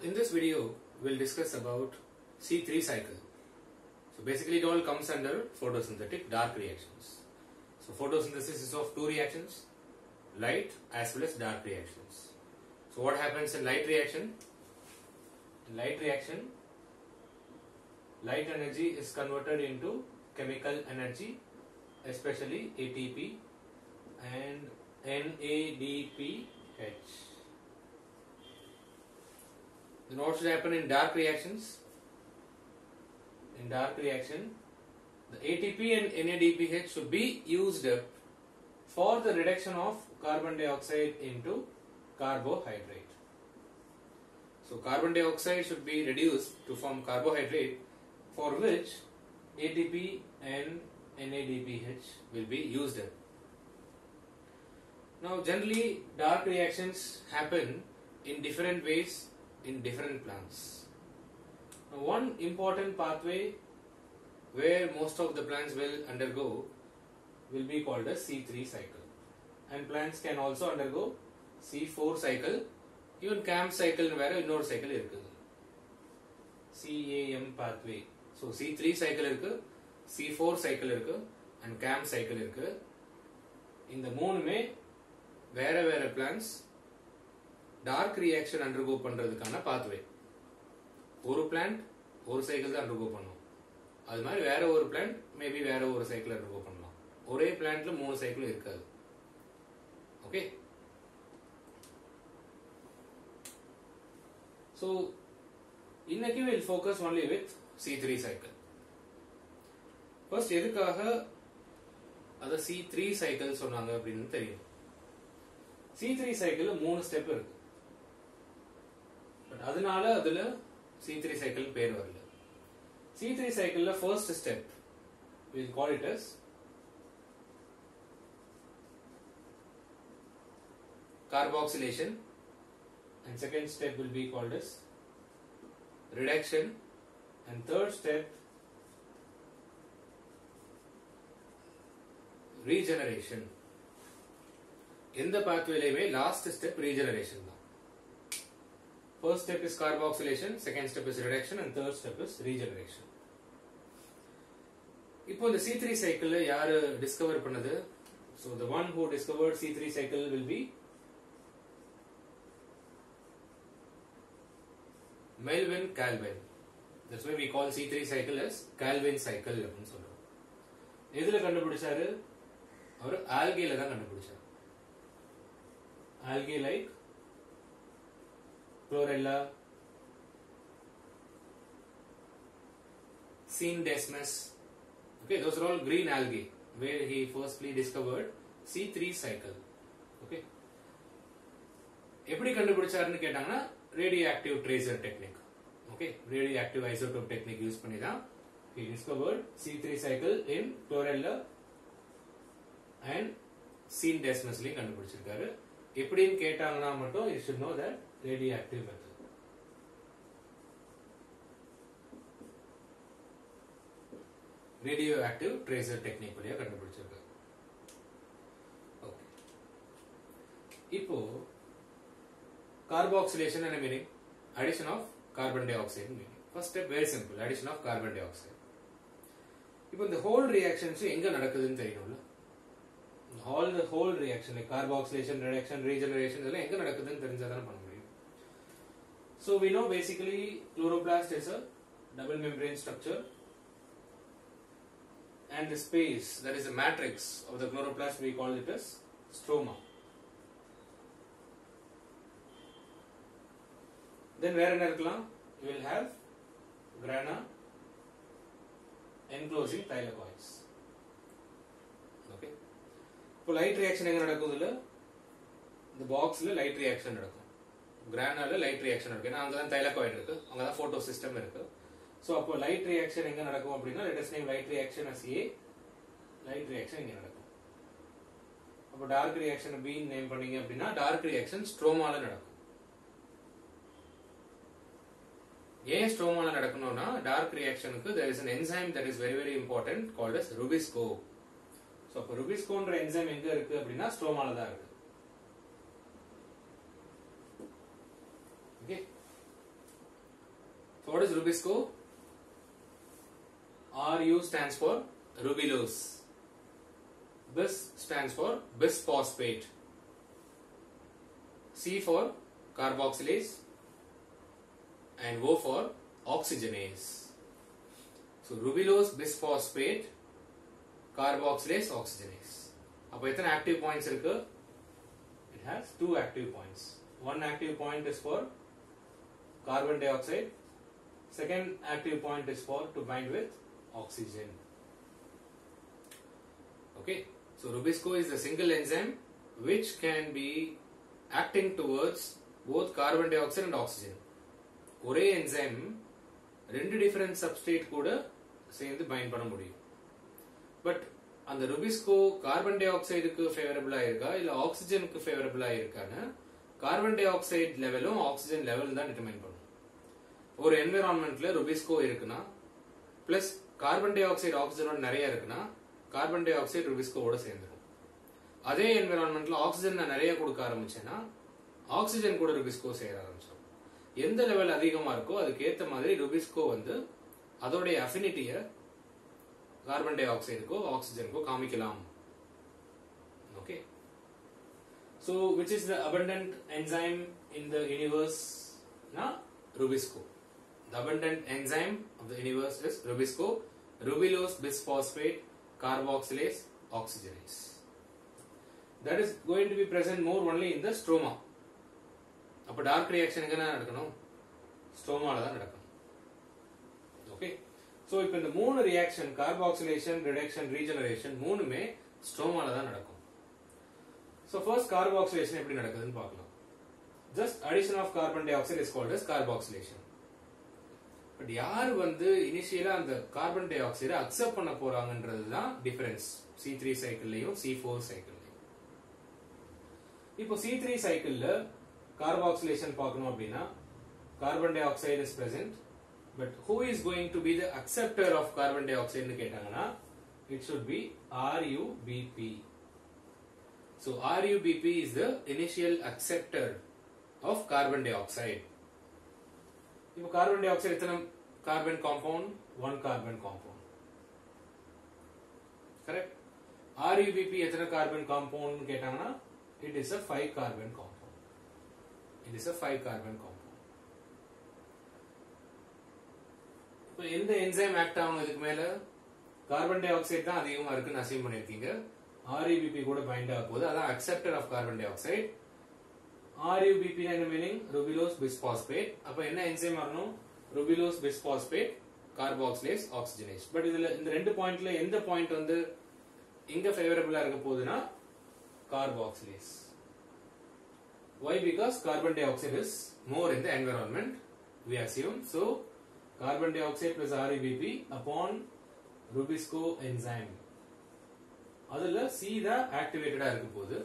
in this video, we'll discuss about C3 cycle. So basically it all comes under photosynthetic dark reactions. So photosynthesis is of two reactions, light as well as dark reactions. So what happens in light reaction? In light reaction, light energy is converted into chemical energy, especially ATP and NADPH. Then what should happen in dark reactions? In dark reaction, the ATP and NADPH should be used up for the reduction of carbon dioxide into carbohydrate. So carbon dioxide should be reduced to form carbohydrate for which ATP and NADPH will be used up. Now generally dark reactions happen in different ways in different plants. Now, one important pathway where most of the plants will undergo will be called as C3 cycle and plants can also undergo C4 cycle even CAM cycle வேற இன்னொரு cycle இருக்குது CAM pathway so C3 cycle இருக்கு C4 cycle இருக்கு and CAM cycle இருக்கு இந்த மூணுமே வேற வேற பிளான்ஸ் டார்க் ரியாக்ஷன் அண்டர்கோ பண்றதுக்கான பாத்வே ஒரு பிளான்ட் ஒரு சைக்கிள் தான் அண்டர்கோ பண்ணும் அது மாதிரி வேற ஒரு பிளான்ட் மேபி வேற ஒரு சைக்கிள் அண்டர்கோ பண்ணலாம் ஒரே பிளான்ட்ல மூணு சைக்கிள் இருக்காது ஓகே ஸோ இன்னைக்கு will focus only with C three cycle first எதுக்காக அதை சி த்ரீ சைக்கிள் சொன்னாங்க அப்படின்னு தெரியும் சி த்ரீ சைக்கிள் மூணு ஸ்டெப் இருக்கு பட் அதனால அதுல சி த்ரீ சைக்கிள் பேர் வரல சி த்ரீ சைக்கிள்ல first step will call it as carboxylation and second step will be called as reduction and third step regeneration எந்த பாத்வேலையுமே லாஸ்ட் ஸ்டெப் ரீஜெனரேஷன் தான் first step is carboxylation second step is reduction and third step is regeneration இப்போ இந்த C three cycle யாரு discover பண்ணது so the one who discovered C three cycle will be Melvin Calvin that's why we call C three cycle as Calvin cycle அப்படின்னு சொல்றோம் எதுல கண்டுபிடிச்சாரு அவர் ஆல்கேல தான் கண்டுபிடிச்சாரு algae like chlorella, Scindesmus. Okay, those are all green algae where he firstly discovered C3 cycle. Okay. எப்படி கண்டுபிடிச்சாருன்னு கேட்டாங்கன்னா radio active tracer technique okay radio active isotope technique use பண்ணி தான் he discovered C3 cycle in chlorella and Scindesmusலையும் கண்டுபிடிச்சிருக்காரு எப்படின்னு கேட்டாங்கன்னா மட்டும் you should know that radio active method radio active tracer technique வழியா கண்டுபிடிச்சிருக்கு ஓகே இப்போ கார்பாக்சிலேஷன் என்ன meaning addition of carbon dioxide meaning first step very simple addition of carbon dioxide இப்போ இந்த whole reactions எங்க நடக்குதுன்னு தெரியணும்ல all the whole reaction like carboxylation reduction regeneration இதெல்லாம் எங்க நடக்குதுன்னு தெரிஞ்சா தானே பண்ண முடியும் so we know basically chloroplast is a double membrane structure and the space that is the matrix of the chloroplast we call it as stroma then வேற என்ன இருக்கலாம் you will have grana enclosing thylakoids okay இப்போ light reaction எங்க நடக்கும் இதுல இந்த பாக்ஸ்ல light reaction நடக்கும் கிரானால லைட் ரியாக்ஷன் இருக்கு ஏன்னா அங்கதான் தைலகாய்டு இருக்கு அங்கதான் போட்டோ சிஸ்டம் இருக்கு ஸோ அப்போ லைட் ரியாக்ஷன் எங்க நடக்கும் அப்படின்னா let's name light reaction as a light reaction இங்க நடக்கும் அப்போ டார்க் ரியாக்ஷன் பி நேம் பண்ணீங்க அப்படின்னா டார்க் ரியாக்ஷன் ஸ்ட்ரோமால நடக்கும் ஏன் ஸ்ட்ரோமால நடக்கணும்னா டார்க் ரியாக்ஷனுக்கு there is an enzyme that is very very important called as rubisco so அப்போ ருபிஸ்கோன்ற என்சைம் எங்க இருக்கு அப்படின்னா ஸ்ட்ரோமால தான் இருக்கு okay what is Rubisco? RU stands for rubulose. Bis stands for bisphosphate. C for carboxylase and O for oxygenase. So rubulose bisphosphate carboxylase oxygenase. அப்போ எத்தனை active points இருக்கு? It has two active points. One active point is for carbon dioxide. Second active point is for to bind with oxygen. Okay, so Rubisco is the single enzyme which can be acting towards both carbon dioxide and oxygen. ஒரே என்சைம் ரெண்டு different substrate கூட சேர்ந்து bind பண்ண முடியும் but அந்த rubisco carbon டை ஆக்சைடுக்கு ஃபேவரபிளா இருக்கா இல்ல ஆக்சிஜனுக்கு ஃபேவரபிளா இருக்கான்னு கார்பன் டை ஆக்சைடு லெவலும் ஆக்சிஜன் லெவல் தான் டிட்டர்மைன் பண்ணும் ஒரு என்விரான்மெண்ட்ல ருபிஸ்கோ இருக்குன்னா பிளஸ் கார்பன் டை ஆக்சைடு ஆக்சிஜனோட நிறைய இருக்குன்னா கார்பன் டை ஆக்சைடு ருபிஸ்கோவோட சேர்ந்துடும் அதே என்விரான்மெண்ட்ல ஆக்சிஜன் நான் நிறைய கொடுக்க ஆரம்பிச்சேன்னா ஆக்சிஜன் கூட ருபிஸ்கோ சேர ஆரம்பிச்சிடும் எந்த லெவல் அதிகமா இருக்கோ அதுக்கு ஏத்த மாதிரி ருபிஸ்கோ வந்து அதோடைய அஃபினிட்டியை கார்பன் டை ஆக்சைடுக்கோ ஆக்சிஜனுக்கோ காமிக்கலாம் okay so which is the abundant enzyme in the universe na rubisco the abundant enzyme of the universe is rubisco rubulose bisphosphate carboxylase oxygenase that is going to be present more only in the stroma அப்ப dark ரியாக்ஷனுக்கு என்ன நடக்கணும் ஸ்ட்ரோமால தான் நடக்கணும் okay so இப்போ இந்த மூணு reaction carboxylation reduction regeneration மூணுமே ஸ்ட்ரோமால தான் நடக்கும் சோ ஃபர்ஸ்ட் கார்பாக்சிலேஷன் எப்படி நடக்குதுன்னு பார்க்கலாம் just addition of carbon dioxide is called as carboxylation but யார் வந்து இனிஷியலா அந்த கார்பன் டை ஆக்சைடை அக்செப்ட் பண்ண போறாங்கன்றது தான் டிஃபரன்ஸ் சி த்ரீ சைக்கிள்லயும் சி ஃபோர் சைக்கிள்லயும் இப்போ சி த்ரீ சைக்கிள்ல கார்பாக்சிலேஷன் பார்க்கணும் அப்படின்னா carbon dioxide is present but who is going to be the acceptor of carbon டை ஆக்சைடுன்னு கேட்டாங்கன்னா it should be RUBP so RUBP is the initial acceptor of carbon dioxide இப்போ carbon dioxide எத்தனை carbon compound one carbon compound correct RUBP எத்தனை carbon compound கேட்டாங்கன்னா it is a five carbon compound it is a five carbon compound இப்போ எந்த enzyme act ஆகும் இதுக்கு மேல carbon dioxide தான் அதிகமா இருக்குன்னு அசீவ் பண்ணிருக்கீங்க ஆர்யூபிபி கூட பைண்ட் ஆக போகுது அதான் acceptor of carbon dioxide RUBP என்ன மீனிங் ருபிலோஸ் பிஸ்பாஸ்பேட் அப்ப என்ன என்சைம் வரணும் ribulose bisphosphate carboxylase oxygenase but இதுல இந்த ரெண்டு பாயிண்ட்ல எந்த பாயிண்ட் வந்து எங்க ஃபேவரபிளா இருக்க போகுதுன்னா carboxylase why because carbon dioxide is more in the environment we assume so carbon dioxide plus REBP upon rubisco enzyme அதுல C தான் ஆக்டிவேட்டடா இருக்க போகுது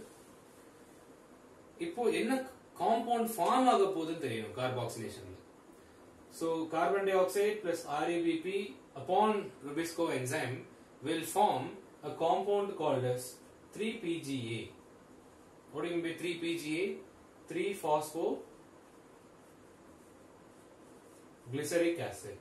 இப்போ என்ன காம்பவுண்ட் ஃபார்ம் ஆக போகுதுன்னு தெரியும் கார்பாக்சிலேஷன்ல so carbon dioxide plus REBP upon rubisco enzyme will form a compound called as three PGA What do you mean by 3-PGA? 3-phospho glyceric acid.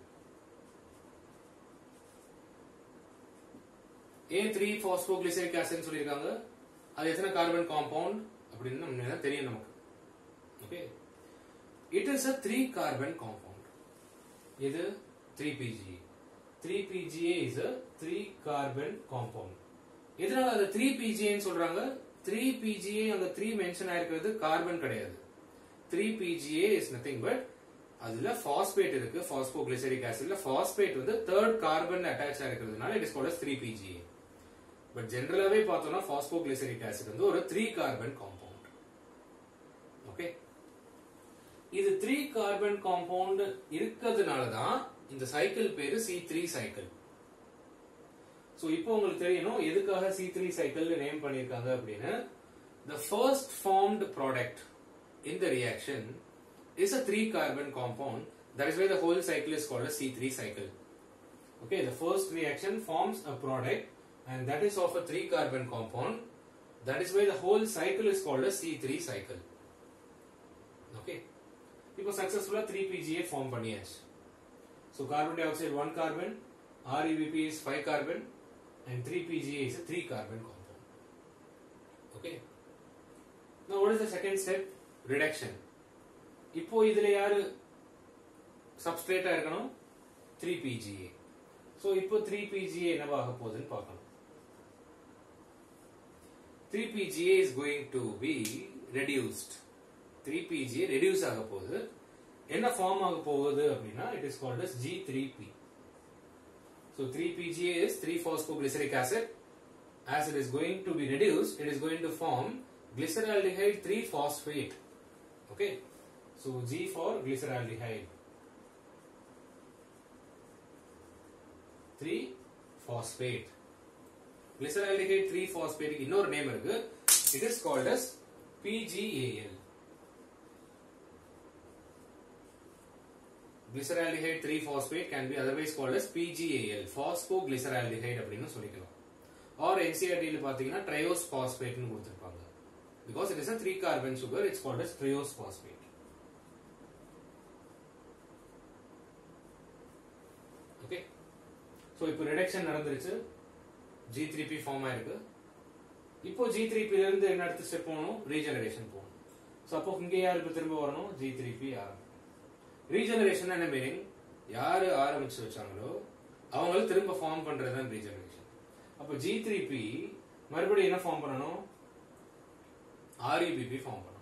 ஏன் த்ரீ பாஸ்போகிளிசரிக் ஆசிட் சொல்லியிருக்காங்க அது எத்தனை carbon compound அப்படின்னு நம்ம தெரியும் நமக்கு okay it is a three carbon compound இது three PGA three PGA is a three carbon compound எதனால அது த்ரீ பிஜிஏன்னு சொல்றாங்க த்ரீ பிஜிஏ அங்க த்ரீ மென்ஷன் ஆயிருக்கிறது கார்பன் கிடையாது three PGA is nothing but அதுல பாஸ்பேட் இருக்கு பாஸ்போகிளிசரிக் ஆசிட்ல பாஸ்பேட் வந்து தேர்ட் கார்பன் அட்டாச் ஆயிருக்கிறதுனால it is called three PGA but ஜென்ரலாவே பார்த்தோம்னா பாஸ்போகிளிசரிக் ஆசிட் வந்து ஒரு த்ரீ கார்பன் காம்பவுண்ட் ஓகே இது த்ரீ கார்பன் காம்பவுண்ட் இருக்கிறதுனால தான் இந்த சைக்கிள் பேரு சி த்ரீ சைக்கிள் ஸோ இப்போ உங்களுக்கு தெரியணும் எதுக்காக சி த்ரீ சைக்கிள் நேம் பண்ணியிருக்காங்க அப்படின்னு the first formed product in the reaction is a three carbon compound that is why the whole cycle is called C three cycle okay the first reaction forms a product and that is of a 3 carbon compound that is why the whole cycle is called a C3 cycle okay இப்போ சக்சஸ்ஃபுல்லா 3 PGA form பண்ணியாச்சு So carbon dioxide 1 carbon, REBP is 5 carbon, and 3PGA is a 3 carbon compound. Okay. Now what is the second step? Reduction. இப்போ இதுல யாரு சப்ஸ்ட்ரேட்டா இருக்கணும் 3PGA. So இப்போ 3PGA என்னவாக போகுதுன்னு பார்க்கணும். 3PGA is going to be reduced. 3PGA reduce ஆக போகுது. என்ன ஃபார்ம் ஆக போகுது அப்படின்னா it is called as G3P. So 3PGA is 3-phosphoglyceric acid. As it is going to be reduced, it is going to form glyceraldehyde 3-phosphate. Okay. So G for glyceraldehyde. 3-phosphate. Glyceraldehyde 3-phosphate இன்னொரு name இருக்கு. It is called as PGAL. Glyceraldehyde 3-phosphate can be otherwise called as PGAL, phosphoglyceraldehyde அப்படின்னு சொல்லிக்கலாம். Or NCERT ல பாத்தீங்கன்னா triose phosphate னு கொடுத்திருப்பாங்க. Because it is a 3 carbon sugar, it's called as triose phosphate. Okay. So இப்போ reduction நடந்துருச்சு. G3P form ஆயிருக்கு. இப்போ G3P ல இருந்து என்ன அடுத்த ஸ்டெப் போகணும்? ரீஜெனரேஷன் போகணும். ஸோ அப்போ இங்க யாருக்கு திரும்ப வரணும்? G3P ஆரம்பிக்கும். ரீஜெனரேஷன் என்ன மீனிங் யாரு ஆரம்பிச்சு வச்சாங்களோ அவங்க திரும்ப ஃபார்ம் பண்றது தான் ரீஜெனரேஷன் அப்போ ஜி த்ரீ பி மறுபடியும் என்ன ஃபார்ம் பண்ணணும் ஆர்இபிபி ஃபார்ம் பண்ணணும்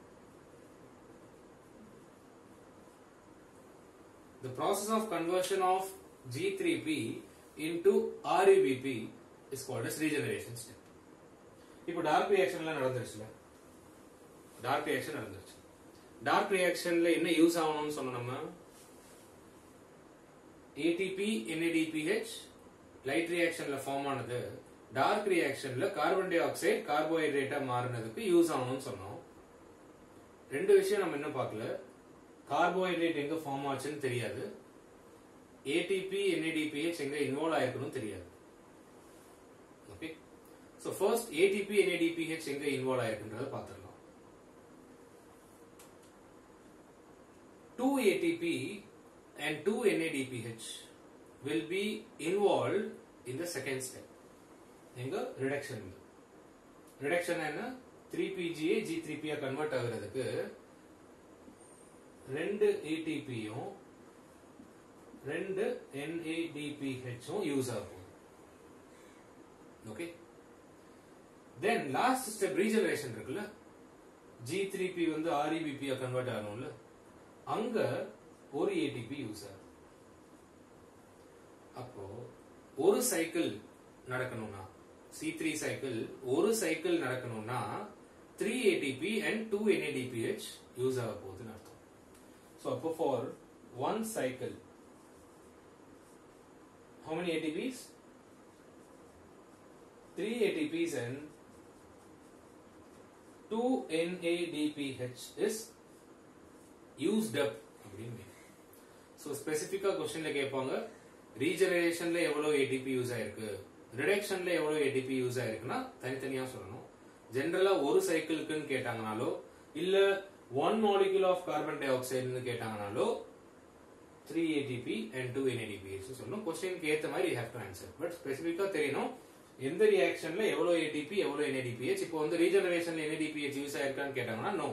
The process of conversion of G3P into REBP is called as regeneration step. இப்போ டார்க் ரியாக்ஷன்ல நடந்துருச்சுல டார்க் ரியாக்ஷன் நடந்துருச்சு டார்க் ரியாக்ஷன்ல என்ன யூஸ் ஆகணும்னு சொன்னோம் நம்ம ஏடிபி என்ஏடிபிஹெச் லைட் ரியாக்ஷன்ல ஃபார்ம் ஆனது டார்க் ரியாக்ஷன்ல கார்பன் டை ஆக்சைடு கார்போஹைட்ரேட்டா மாறினதுக்கு யூஸ் ஆகணும்னு சொன்னோம் ரெண்டு விஷயம் நம்ம என்ன பார்க்கல கார்போஹைட்ரேட் எங்க ஃபார்ம் ஆச்சுன்னு தெரியாது ஏடிபி என்ஏடிபிஹெச் எங்க இன்வால்வ் ஆயிருக்கணும் தெரியாது okay so first ATP NADPH எங்க இன்வால்வ் ஆயிருக்குன்றத பார்த்துடலாம் 2 ATP and 2 NADPH will be involved in the second step. எங்க reduction reduction என்ன 3PGA G3P கன்வெர்ட் ஆகுறதுக்கு ரெண்டு ஏடிபியும் ரெண்டு NADPHும் யூஸ் ஆகும் okay then last step regeneration இருக்குல்ல G3P வந்து REBP கன்வெர்ட் ஆகணும்ல அங்க ஒரு ஏடிபி யூஸ் ஆகுது அப்போ ஒரு சைக்கிள் நடக்கணும்னா சி த்ரீ சைக்கிள் ஒரு சைக்கிள் நடக்கணும்னா three ATP and two NADPH use ஆக போகுதுன்னு அர்த்தம் ஸோ அப்போ for one cycle how many ATPs? Three ATPs and two NADPH is used up அப்படின்னு ஸோ ஸ்பெசிஃபிக்காக கொஸ்டின்ல கேட்பாங்க ரீஜெனரேஷன்ல எவ்வளோ ஏடிபி யூஸ் ஆயிருக்கு ரிடக்ஷன்ல எவ்வளோ ஏடிபி யூஸ் ஆயிருக்குன்னா தனித்தனியா சொல்லணும் ஜென்ரலா ஒரு சைக்கிளுக்குன்னு கேட்டாங்கனாலோ இல்ல ஒன் மாலிகுல் ஆஃப் கார்பன் டை ஆக்சைடுன்னு கேட்டாங்கனாலோ three ATP and two NADPH சொல்லணும் கொஸ்டினுக்கு ஏற்ற மாதிரி ஹேவ் டு ஆன்சர் பட் ஸ்பெசிஃபிக்கா தெரியணும் எந்த ரியாக்ஷன்ல எவ்வளோ ஏடிபி எவ்வளோ என்ஏடிபிஹெச் இப்போ வந்து ரீஜெனரேஷன்ல என்ஏடிபிஹெச் யூஸ் ஆயிருக்கான்னு கேட்டாங்கன்னா நோ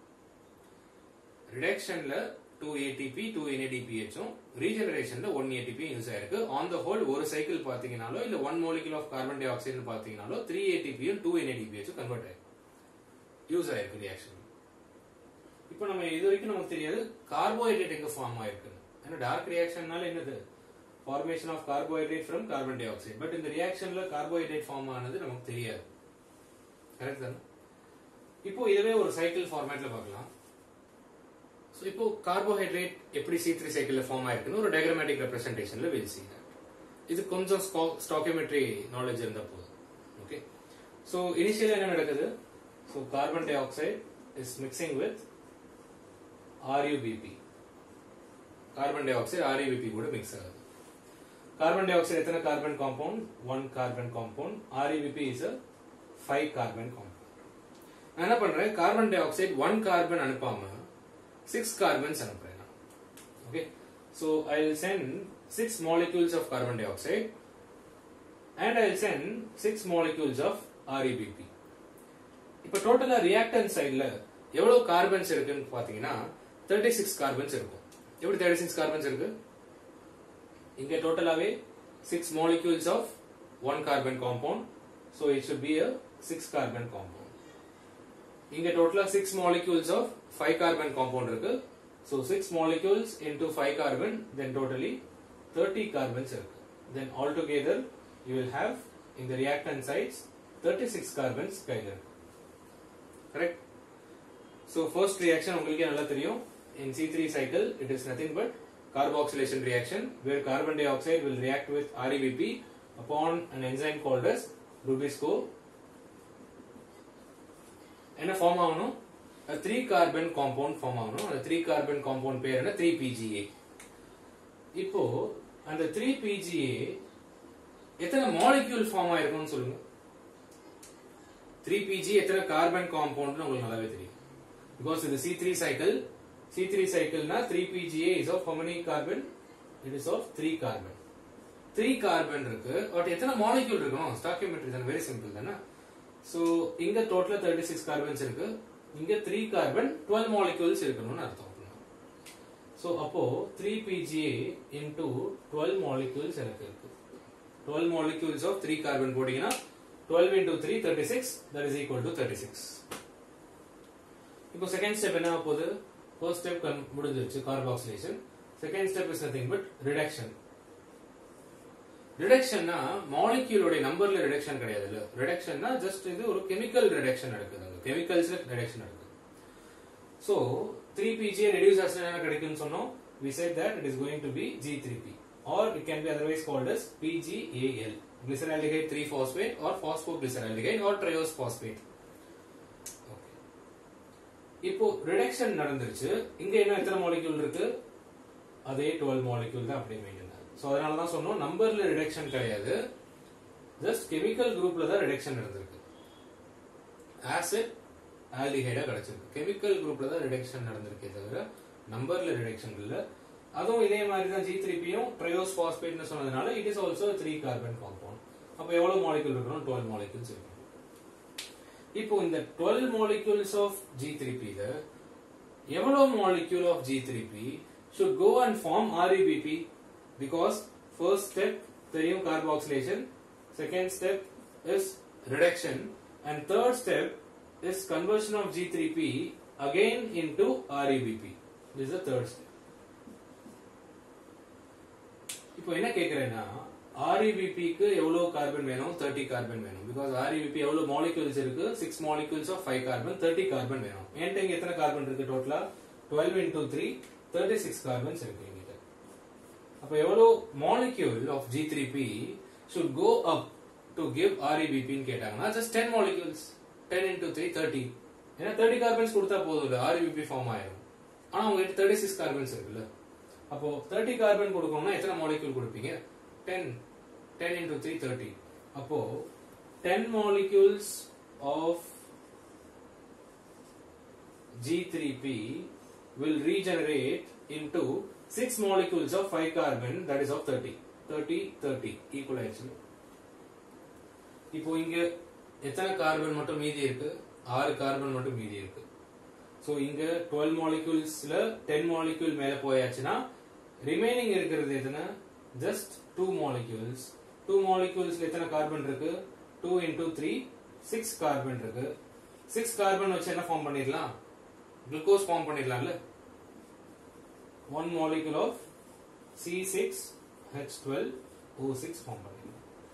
ரிடக்ஷன்ல டூ ஏடிபி டூ என்ஏடிபிஹெச்சும் ரீஜெனரேஷன்ல ஒன் ஏடிபி யூஸ் ஆயிருக்கு ஆன் த ஹோல் ஒரு சைக்கிள் பாத்தீங்கனாலோ இல்ல one molecule of carbon dioxide பாத்தீங்கனாலோ த்ரீ ஏடிபியும் டூ என்ஏடிபிஹெச்சும் கன்வெர்ட் ஆயிருக்கு யூஸ் ஆயிருக்கு ரியாக்ஷன் இப்போ நம்ம இது வரைக்கும் நமக்கு தெரியாது கார்போஹைட்ரேட் எங்க ஃபார்ம் ஆயிருக்கு ஏன்னா டார்க் ரியாக்ஷன்னால என்னது formation of carbohydrate from carbon dioxide but இந்த ரியாக்ஷன்ல கார்போஹைட்ரேட் ஃபார்ம் ஆனது நமக்கு தெரியாது கரெக்ட் தானே இப்போ இதுவே ஒரு சைக்கிள் ஃபார்மேட்ல பார்க்கலாம் ஸோ இப்போ கார்போஹைட்ரேட் எப்படி சி த்ரீ சைக்கிள்ல ஃபார்ம் ஆயிருக்குன்னு ஒரு டயக்ராமேட்டிக் ரெப்ரஸன்டேஷன்ல வில் சி இது கொஞ்சம் ஸ்டாக்கியோமெட்ரி நாலேஜ் இருந்தா போதும் ஓகே ஸோ இனிஷியலா என்ன நடக்குது so carbon dioxide is mixing with RUBP carbon dioxide RUBP கூட மிக்ஸ் ஆகுது கார்பன் டை ஆக்சைடு எத்தனை carbon compound one carbon compound RUBP is a five carbon compound நான் என்ன பண்றேன் carbon dioxide one carbon அனுப்பாம six carbons அனுப்புறேன் okay So I'll send six molecules of carbon dioxide and I'll send six molecules of REBP. இப்போ டோட்டலா ரியாக்டன் சைடுல எவ்வளவு carbons இருக்குன்னு பாத்தீங்கன்னா தேர்ட்டி சிக்ஸ் கார்பன்ஸ் இருக்கும் எப்படி தேர்ட்டி சிக்ஸ் கார்பன்ஸ் இருக்கு இங்க டோட்டலாவே six molecules of one carbon compound so it should be a six carbon compound இங்க டோட்டலா six molecules of five carbon compound இருக்கு so six molecules into five carbon then totally 30 carbons இருக்கு then altogether you will have in the reactant sites 36 carbons கையில இருக்கு correct so first reaction உங்களுக்கே நல்லா தெரியும் in C3 cycle it is nothing but carboxylation reaction where carbon dioxide will react with REBP upon an enzyme called as Rubisco என்ன form ஆகணும் three carbon compound form ஆகணும் அந்த three carbon compound பேர் என்ன three PGA இப்போ அந்த three PGA எத்தனை molecule form ஆயிருக்கும்னு சொல்லுங்க த்ரீ பிஜி எத்தனை கார்பன் காம்பவுண்ட் உங்களுக்கு நல்லாவே தெரியும் பிகாஸ் இது C three cycle C three சைக்கிள்னா three PGA is of how carbon it is of three carbon three carbon இருக்கு பட் எத்தனை மாலிக்யூல் இருக்கணும் ஸ்டாக்கியோமெட்ரி தானே வெரி சிம்பிள் தானே ஸோ இங்க டோட்டலா தேர்ட்டி சிக்ஸ் கார்பன்ஸ் இருக்கு இங்க த்ரீ கார்பன் டுவெல் மாலிக்யூல்ஸ் இருக்கணும்னு அர்த்தம் ஸோ அப்போ three PGA into twelve molecules எனக்கு இருக்கு twelve molecules of three carbon போட்டீங்கன்னா twelve into three thirty six that is equal to thirty six இப்போ செகண்ட் ஸ்டெப் என்ன ஆகப் போகுது ஃபர்ஸ்ட் ஸ்டெப் முடிஞ்சிருச்சு carboxylation second step is nothing but reduction ரிடக்ஷன்னா மாலிக்யூலோட நம்பர்ல ரிடக்ஷன் கிடையாது இல்ல ரிடக்ஷன்னா ஜஸ்ட் இது ஒரு கெமிக்கல் ரிடக்ஷன் நடக்குது அங்க கெமிக்கல்ஸ்ல ரிடக்ஷன் நடக்குது சோ த்ரீ பிஜிஏ ரெடியூஸ் ஆச்சுன்னா என்ன கிடைக்கும்னு சொன்னோம் we said that it is going to be G3P or it can be otherwise called as PGAL glyceraldehyde 3 phosphate or phosphoglyceraldehyde or triose phosphate Okay. இப்போ reduction நடந்துருச்சு இங்க என்ன எத்தனை மாலிக்யூல் இருக்கு அதே 12 மாலிக்யூல் தான் அப்படியே மெயின்டைன் ஆகுது ஸோ அதனால தான் சொன்னோம் நம்பர்ல ரிடக்ஷன் கிடையாது ஜஸ்ட் கெமிக்கல் குரூப்ல தான் ரிடக்ஷன் நடந்திருக்கு ஆசிட் ஆல்டிஹைடா கிடைச்சிருக்கு கெமிக்கல் குரூப்ல தான் ரிடக்ஷன் நடந்திருக்கே தவிர நம்பர்ல ரிடக்ஷன் இல்ல அதுவும் இதே மாதிரி தான் ஜி த்ரீபியும் ட்ரையோஸ் பாஸ்பேட்னு சொன்னதுனால it is also three carbon compound அப்போ எவ்வளவு மாலிகூல் இருக்கணும் டுவெல் மாலிகூல்ஸ் இருக்கணும் இப்போ இந்த twelve molecules of G three எவ்வளவு molecule of G three should go and form REBP because first step தெரியும் carboxylation second step is reduction and third step is conversion of G3P again into REBP this is the third step இப்போ என்ன கேக்குறேன்னா REBP க்கு எவ்வளவு carbon வேணும் 30 carbon வேணும் because REBP எவ்வளவு molecules இருக்கு 6 molecules of 5 carbon 30 carbon வேணும் என்கிட்ட இங்க எத்தனை கார்பன் இருக்கு டோட்டலா 12 into 3 36 கார்பன்ஸ் இருக்கு என்கிட்ட அப்ப எவ்வளவு molecule of G3P should go up to give REBP ன்னு கேட்டாங்கன்னா just 10 molecules 10 into 3 30 ஏன்னா 30 கார்பன்ஸ் கொடுத்தா போதும் இல்ல REBP ஃபார்ம் ஆயிரும் ஆனா உங்ககிட்ட 36 கார்பன்ஸ் இருக்குல்ல அப்போ 30 கார்பன் கொடுக்கணும்னா எத்தனை மாலிக்யூல் கொடுப்பீங்க 10 10 into 3 30 அப்போ 10 molecules of G3P will regenerate into 6 molecules of 5 carbon that is of 30 30 30 equal ஆயிடுச்சு இப்போ இங்க எத்தனை கார்பன் மட்டும் மீதி இருக்கு ஆறு கார்பன் மட்டும் மீதி இருக்கு சோ இங்க 12 மாலிகூல்ஸ்ல 10 மாலிகூல் மேல போயாச்சுன்னா ரிமைனிங் இருக்கிறது எத்தனை ஜஸ்ட் டூ மாலிகூல்ஸ் டூ மாலிகூல்ஸ்ல எத்தனை கார்பன் இருக்கு two into three six carbon இருக்கு சிக்ஸ் கார்பன் வச்சு என்ன ஃபார்ம் பண்ணிடலாம் குளுக்கோஸ் ஃபார்ம் பண்ணிடலாம்ல one molecule of C six H twelve O six form பண்ணிடலாம்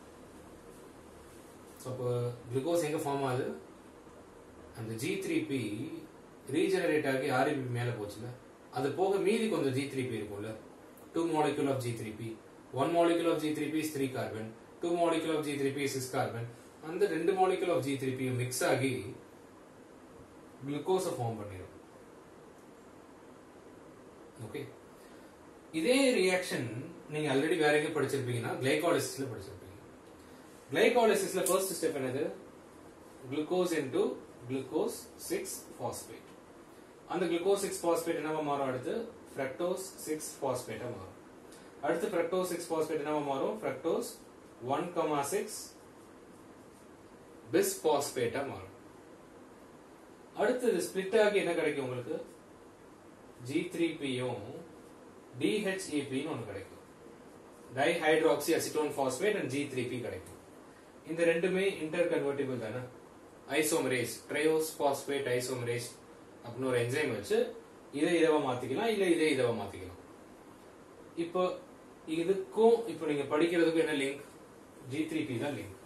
ஸோ அப்போ குளுக்கோஸ் எங்க ஃபார்ம் ஆகுது அந்த ஜி த்ரீ பி ரீஜெனரேட் ஆகி ஆர்இபி மேல போச்சுல அது போக மீதி கொஞ்சம் ஜி த்ரீ பி இருக்கும்ல two molecule of G three P one molecule of G three P is three carbon two molecule of G three P six carbon அந்த ரெண்டு molecule of G three P mix ஆகி குளுக்கோஸை form பண்ணிடும் okay இதே reaction நீங்க already வேற எங்க படிச்சிருப்பீங்கன்னா கிளைகாலிசிஸ்ல படிச்சிருப்பீங்க கிளைகாலிசிஸ்ல ஃபர்ஸ்ட் ஸ்டெப் என்னது glucose into glucose six phosphate அந்த குளுக்கோஸ் சிக்ஸ் பாஸ்பேட் என்னவா மாறும் அடுத்து ஃப்ரக்டோஸ் சிக்ஸ் பாஸ்பேட்டா மாறும் அடுத்து ஃப்ரக்டோஸ் சிக்ஸ் பாஸ்பேட் என்னவா மாறும் ஃப்ரக்டோஸ் ஒன் கமா சிக்ஸ் பிஸ் பாஸ்பேட்டா மாறும் அடுத்தது ஸ்பிளிட் ஆகி என்ன கிடைக்கும் உங்களுக்கு ஜி த்ரீ பியும் டிஹெச்இபின்னு ஒன்று கிடைக்கும் dihydroxy acetone phosphate and G three P கிடைக்கும் இந்த ரெண்டுமே இன்டர் கன்வெர்டிபிள் தானே ஐசோமரேஸ் ட்ரையோஸ் பாஸ்பேட் ஐசோமரேஸ் அப்படின்னு ஒரு என்சைம் வச்சு இதை இதவா மாத்திக்கலாம் இல்ல இதை இதவா மாத்திக்கலாம் இப்போ இதுக்கும் இப்போ நீங்க படிக்கிறதுக்கும் என்ன லிங்க் ஜி த்ரீ பி தான் லிங்க்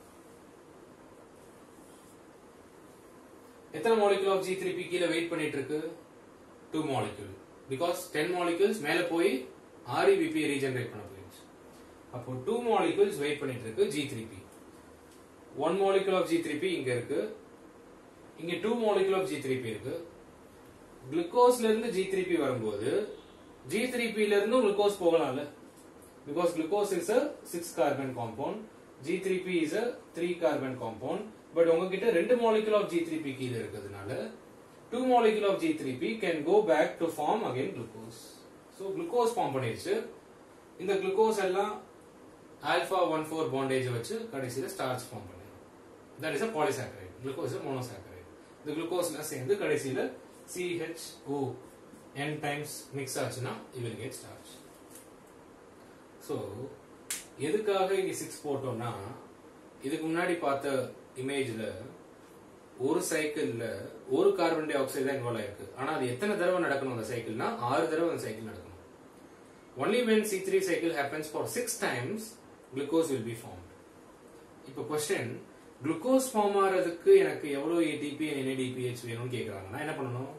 எத்தனை molecule of G three P கீழே வெயிட் பண்ணிட்டு இருக்கு two molecule because ten molecules மேல போய் ஆர்இபிபி ரீஜெனரேட் பண்ண போயிடுச்சு அப்போ டூ மாலிகுல்ஸ் வெயிட் பண்ணிட்டு இருக்கு G three P one molecule of G three P இங்க இருக்கு இங்க two molecule of G three P இருக்கு குளுக்கோஸ்ல இருந்து ஜி த்ரீ பி வரும்போது ஜி த்ரீ பில இருந்து குளுக்கோஸ் போகலாம்ல because glucose is a six carbon compound G three P is a three carbon compound but உங்ககிட்ட ரெண்டு molecule of G three P கீழே இருக்கிறதுனால two molecule of G three P can go back to form again glucose so glucose form பண்ணிடுச்சு இந்த glucose எல்லாம் alpha one four bondage வச்சு கடைசியில் starch form பண்ணிடும் that is a polysaccharide glucose monosaccharide இந்த குளுக்கோஸ்லாம் சேர்ந்து கடைசியில் CHO n டைம்ஸ் மிக்ஸ் ஆச்சுன்னா you will get starch so எதுக்காக இங்க சிக்ஸ் போட்டோம்னா இதுக்கு முன்னாடி பார்த்த இமேஜ்ல ஒரு சைக்கிள்ல ஒரு கார்பன் டை ஆக்சைடு தான் இன்வால்வ் ஆயிருக்கு ஆனா அது எத்தனை தடவை நடக்கணும் அந்த சைக்கிள்னா ஆறு தடவை அந்த சைக்கிள் நடக்கணும் only when C three cycle happens for six times glucose will be formed இப்போ கொஸ்டின் குளுக்கோஸ் ஃபார்ம் ஆகிறதுக்கு எனக்கு எவ்வளவு ஏடிபி என்ஏடிபிஹெச் வேணும்னு கேக்குறாங்க நான் என்ன பண்ணணும்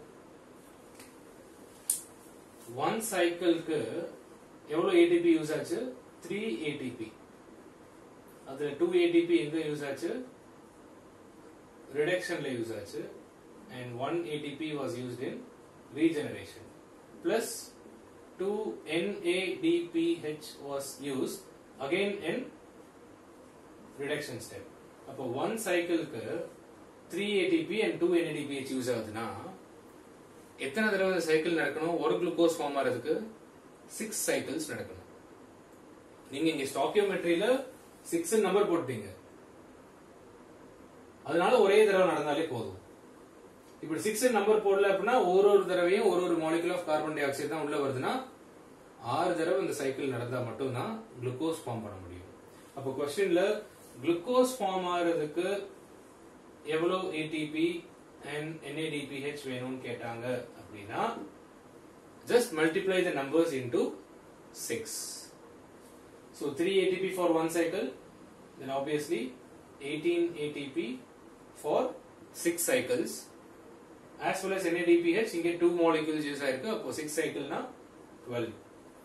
ஒன் சைக்கிள்க்கு எவ்வளவு ஏடிபி யூஸ் ஆச்சு த்ரீ ஏடிபி அதுல டூ ஏடிபி எங்க யூஸ் ஆச்சு ரிடக்ஷன்ல யூஸ் ஆச்சு and one ATP was used in regeneration plus two NADPH was use again in reduction step அப்போ ஒன் சைக்கிள்க்கு three ATP and two NADPH use ஆகுதுன்னா எத்தனை தடவை சைக்கிள் நடக்கணும் ஒரு குளுக்கோஸ் ஃபார்ம் ஆகிறதுக்கு சிக்ஸ் சைக்கிள்ஸ் நடக்கணும் நீங்க இங்க ஸ்டாக்கியோமெட்ரியில சிக்ஸ் நம்பர் போட்டீங்க அதனால ஒரே தடவை நடந்தாலே போதும் இப்படி சிக்ஸ் நம்பர் போடல அப்படின்னா ஒரு ஒரு தடவையும் ஒரு ஒரு molecule of carbon dioxide தான் உள்ள வருதுன்னா ஆறு தடவை இந்த சைக்கிள் நடந்தா மட்டும்தான் குளுக்கோஸ் ஃபார்ம் பண்ண முடியும் அப்போ கொஸ்டின்ல குளுக்கோஸ் ஃபார்ம் ஆகிறதுக்கு எவ்வளவு ஏடிபி அண்ட் என்ஏடிபிஹெச் வேணும்னு கேட்டாங்க அப்படின்னா just multiply the numbers into 6 so 3 ATP for one cycle then obviously 18 ATP for 6 cycles as well as NADPH இங்க 2 molecules யூஸ் ஆயிருக்கு அப்போ 6 cycle னா 12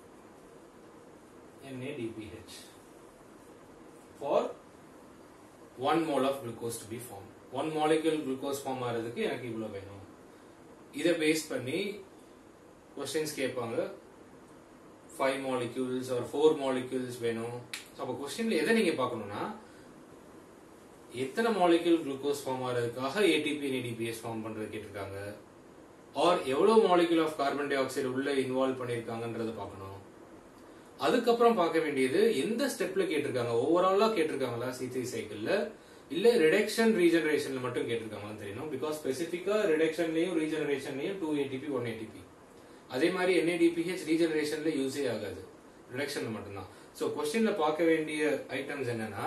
NADPH for 1 mole of glucose to be formed 1 molecule glucose form ஆகிறதுக்கு எனக்கு இவ்வளவு வேணும் இதை base பண்ணி கொஸ்டின்ஸ் கேட்பாங்க ஃபைவ் மாலிக்யூல்ஸ் ஒரு ஃபோர் மாலிக்யூல்ஸ் வேணும் அப்போ கொஸ்டின்ல எதை நீங்க பார்க்கணும்னா எத்தனை மாலிக்யூல் குளுக்கோஸ் ஃபார்ம் ஆகிறதுக்காக ஏடிபி ஏடிபிஎஸ் ஃபார்ம் பண்றது கேட்டிருக்காங்க ஆர் எவ்வளவு molecule of carbon dioxide உள்ள இன்வால்வ் பண்ணிருக்காங்கன்றத பார்க்கணும் அதுக்கப்புறம் பார்க்க வேண்டியது எந்த ஸ்டெப்ல கேட்டிருக்காங்க ஓவராலா கேட்டிருக்காங்களா சி த்ரீ சைக்கிள்ல இல்ல ரிடக்ஷன் ரீஜெனரேஷன்ல மட்டும் கேட்டிருக்காங்கன்னு தெரியணும் பிகாஸ் ஸ்பெசிபிக்கா ரிடக்ஷன்லயும் ரீஜெனரேஷன்லயும் டூ ஏடிபி ஒன் ஏடிபி அதே மாதிரி என்ஏடிபிஹெச் ரீஜெனரேஷன்ல யூஸே ஆகாது ரிடக்ஷன்ல மட்டும்தான் ஸோ கொஸ்டின்ல பார்க்க வேண்டிய ஐட்டம்ஸ் என்னன்னா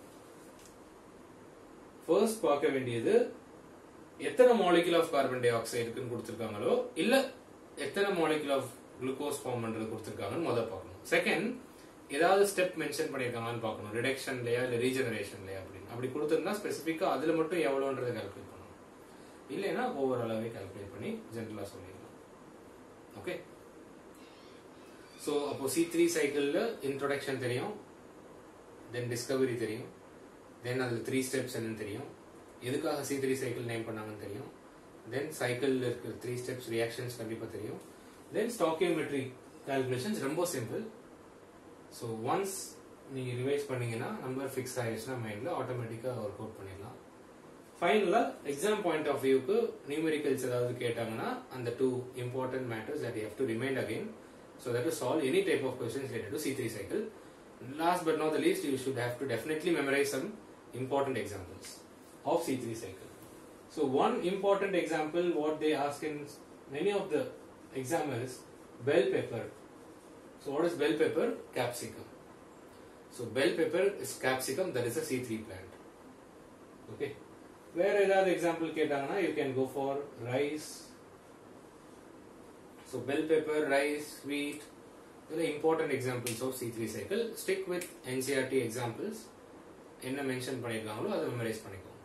ஃபர்ஸ்ட் பார்க்க வேண்டியது எத்தனை molecule of carbon dioxide இருக்குன்னு கொடுத்துருக்காங்களோ இல்ல எத்தனை மாலிகுல் ஆஃப் குளுக்கோஸ் ஃபார்ம் பண்றது கொடுத்துருக்காங்கன்னு முதல் பார்க்கணும் செகண்ட் ஏதாவது ஸ்டெப் மென்ஷன் பண்ணியிருக்காங்கன்னு பார்க்கணும் ரிடக்ஷன்லயா இல்ல ரீஜெனரேஷன்லயா அப்படின்னு அப்படி கொடுத்துருந்தா ஸ்பெசிஃபிக்கா அதுல மட்டும் எவ்வளோன்றதை கால்குலேட் பண்ணணும் இல்லைன்னா ஓவராலாவே கால்குலேட் பண்ணி ஜென்ரலா சொல்லிடலாம் ஓகே ஸோ அப்போ சி த்ரீ சைக்கிளில் இன்ட்ரொடக்ஷன் தெரியும் தென் டிஸ்கவரி தெரியும் தென் அதில் த்ரீ ஸ்டெப்ஸ் என்னன்னு தெரியும் எதுக்காக சி த்ரீ சைக்கிள் நேம் பண்ணாங்கன்னு தெரியும் தென் சைக்கிளில் இருக்கிற த்ரீ ஸ்டெப்ஸ் ரியாக்ஷன்ஸ் கண்டிப்பாக தெரியும் தென் ஸ்டாக்கியோமெட்ரி கால்குலேஷன்ஸ் ரொம்ப சிம்பிள் ஸோ ஒன்ஸ் நீங்கள் ரிவைஸ் பண்ணீங்கன்னா நம்பர் ஃபிக்ஸ் ஆயிடுச்சுன்னா மைண்டில் ஆட்டோமேட்டிக்காக ஒர்க் அவுட் பண்ணிடலாம் ஃபைனலா எக்ஸாம் பாயிண்ட் ஆஃப் வியூக்கு நியூமெரிக்கல்ஸ் ஏதாவது கேட்டாங்கன்னா அந்த two important matters that you have to remind again So that will solve any type of questions related to C3 cycle. Last but not the least, you should have to definitely memorize some important examples of C3 cycle. So one important example, what they ask in many of the examiners, bell pepper. So what is bell pepper? Capsicum. So bell pepper is capsicum, that is a C3 plant. Okay. வேற ஏதாவது example கேட்டாங்கன்னா you can go for rice so bell pepper rice wheat இதெல்லாம் important examples of C three cycle stick with NCERT examples என்ன mention பண்ணியிருக்காங்களோ அதை memorize பண்ணிக்கோங்க